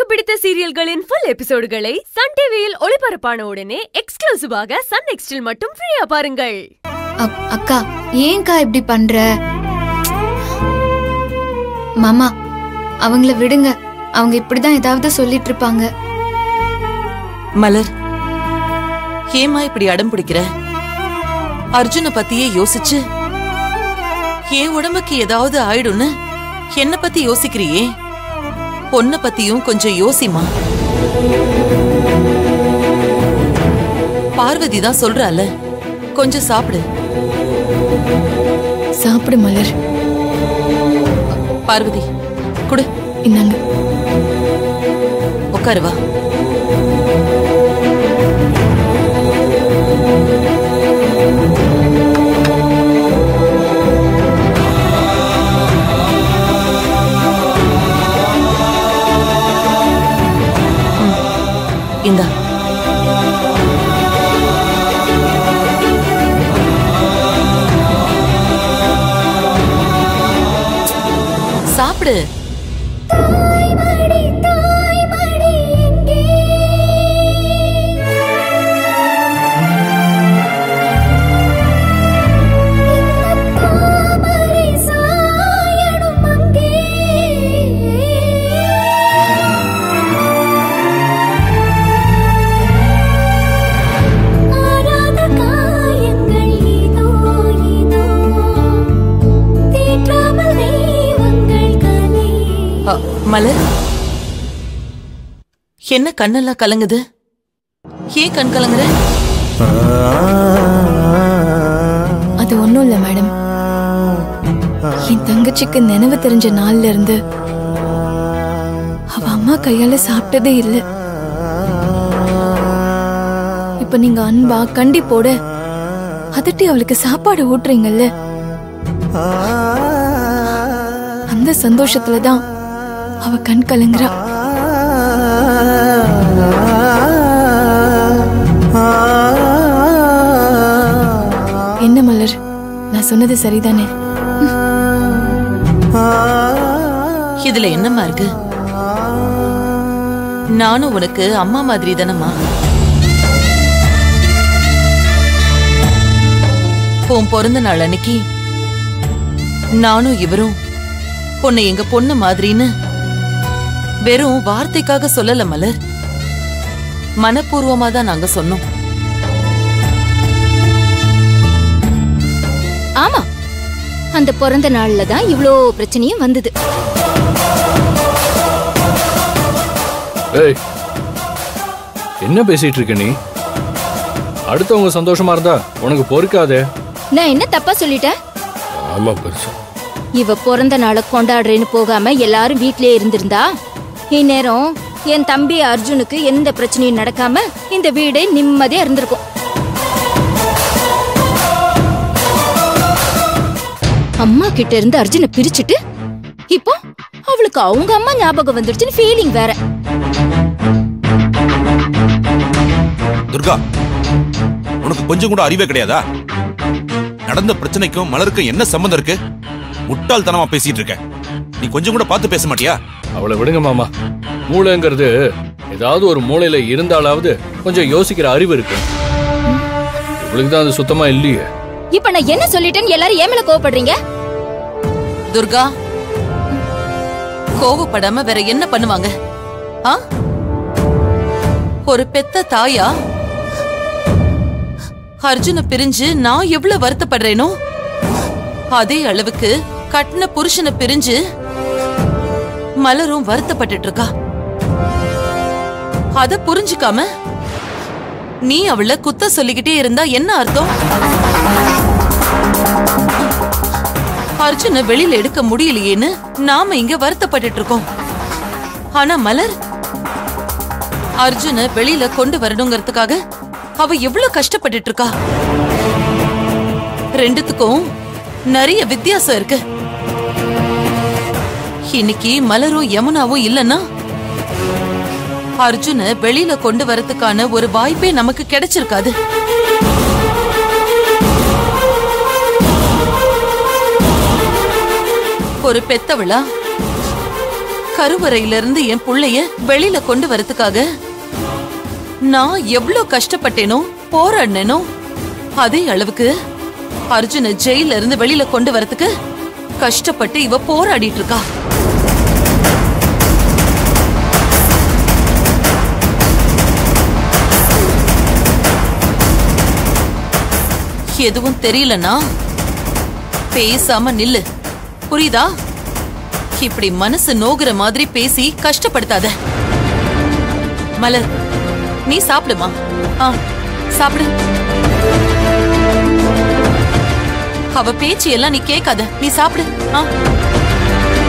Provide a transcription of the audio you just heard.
பிடித்த சீரியல்களின் full எபிசோடுகளை Sun டிவியில் ஒளிபரப்பான உடனே எக்ஸ்க்ளூசிவாக சன் நெக்ஸ்டில் மட்டும் ஃப்ரீயா பாருங்கள் அக்- அக்கா ஏன்க்கா இப்படி பண்ற மாமா அவங்கள விடுங்க அவங்க இப்படிதான் ஏதாவது சொல்லிட்டு இருப்பாங்க மலர் ஏமா இப்படி அடம் பிடிக்கிற அர்ஜுன பத்தியே யோசிச்சு என் உடம்புக்கு ஏதாவது ஆயிடும்னு என்ன பத்தி யோசிக்கிறியே பொண்ண பத்தியும் கொஞ்சம் யோசிமா பார்வதி தான் சொல்றால கொஞ்சம் சாப்பிடு சாப்பிடு மலர் பார்வதி குடு இந்தாங்க உட்காரு வா ம், இந்தா சாப்பிடு அ, மலர் என்ன கண்ணெல்லாம் கலங்குது ஏன் கண் கலங்குற அது ஒண்ணும் இல்ல மேடம் என் தங்கச்சிக்கு நினைவு தெரிஞ்ச நாள்ல இருந்து அவ அம்மா கையால சாப்பிட்டதே இல்ல இப்ப நீங்க அன்பா கண்டிப்போட அதட்டி அவளுக்கு சாப்பாடு ஊட்டுறீங்கல்ல அந்த சந்தோஷத்துல தான் அவ கண் கலங்குறா என்ன மலர் நான் சொன்னது சரிதானே இதுல என்னம்மா இருக்கு நானும் உனக்கு அம்மா மாதிரி தானம்மா உன் பிறந்த நாள் அன்னைக்கு நானும் இவரும் உன்னை எங்க பொண்ணு மாதிரின்னு வெறும் வார்த்தைக்காக சொல்லல மலர் மனப்பூர்வமா தான் நாங்க சொன்னோம் ஆமா அந்த பிறந்த நாள்ல தான் இவ்ளோ பிரச்சனையும் வந்தது ஏய் என்ன பேசிட்டு இருக்க நீ அடுத்தவங்க சந்தோஷமா இருந்தா உனக்கு பொறுக்காதே நான் என்ன தப்பா சொல்லிட்டேன் ஆமா பெருசு இவ பிறந்த நாளை கொண்டாடுறேன்னு போகாம எல்லாரும் வீட்லயே இருந்திருந்தா இந்நேரம் என் தம்பி அர்ஜுனுக்கு எந்த பிரச்சனையும் நடக்காம இந்த வீடே நிம்மதியா இருந்திருக்கும் அம்மா கிட்ட இருந்து அர்ஜுனை பிரிச்சுட்டு இப்போ அவளுக்கு அவங்க அம்மா ஞாபகம் வந்துடுச்சுன்னு ஃபீலிங் வேற துர்கா உனக்கு கொஞ்சம் கூட அறிவே கிடையாதா நடந்த பிரச்சனைக்கும் மலருக்கும் என்ன சம்பந்தம் இருக்கு முட்டாள்தனமா பேசிட்டு இருக்க நீ கொஞ்சம் கூட பார்த்து பேச மாட்டியா அவளை விடுங்க மாமா மூளைங்கிறது ஏதாவது ஒரு மூளையில இருந்தாலாவது கொஞ்சம் யோசிக்கிற அறிவு இருக்கு இவளுக்கு தான் அது சுத்தமா இல்லையே இப்ப நான் என்ன சொல்லிட்டேன்னு எல்லாரும் ஏன் மேல கோவப்படுறீங்க துர்கா கோவப்படாம வேற என்ன பண்ணுவாங்க ஆ ஒரு பெத்த தாயா அர்ஜுன பிரிஞ்சு நான் எவ்வளவு வருத்தப்படுறேனோ அதே அளவுக்கு கட்டின புருஷனை பிரிஞ்சு மலரும் வருத்தப்பட்டுட்டு இருக்கா அத புரிஞ்சுக்காம நீ அவள குத்த சொல்லிக்கிட்டே இருந்தா என்ன அர்த்தம் அர்ஜுனை வெளியில எடுக்க முடியலையேன்னு நாம இங்க வருத்தப்பட்டுட்டு இருக்கோம் ஆனா மலர் அர்ஜுனை வெளியில கொண்டு வரணுங்கிறதுக்காக அவ எவ்வளவு கஷ்டப்பட்டுட்டு இருக்கா ரெண்டுத்துக்கும் நிறைய வித்தியாசம் இருக்கு இன்னைக்கு மலரும் யமுனாவும் இல்லைன்னா அர்ஜுனை வெளியில கொண்டு வரதுக்கான ஒரு வாய்ப்பே நமக்கு கிடைச்சிருக்காது ஒரு பெத்தவளா கருவறையில இருந்து என் புள்ளைய வெளியில கொண்டு வரதுக்காக நான் எவ்வளவு கஷ்டப்பட்டேனோ போராடினேனோ அதே அளவுக்கு அர்ஜுன ஜெயில இருந்து வெளியில கொண்டு வரதுக்கு கஷ்டப்பட்டு இவ போராடிட்டு இருக்கா எதுவும் தெரியலனா பேசாம நில்லு புரியுதா இப்படி மனசு நோகுற மாதிரி பேசி கஷ்டப்படுத்தாத மலர் நீ சாப்பிடுமா ஆ சாப்பிடு அவ பேச்சு எல்லாம் நீ கேட்காத நீ சாப்பிடு ஆ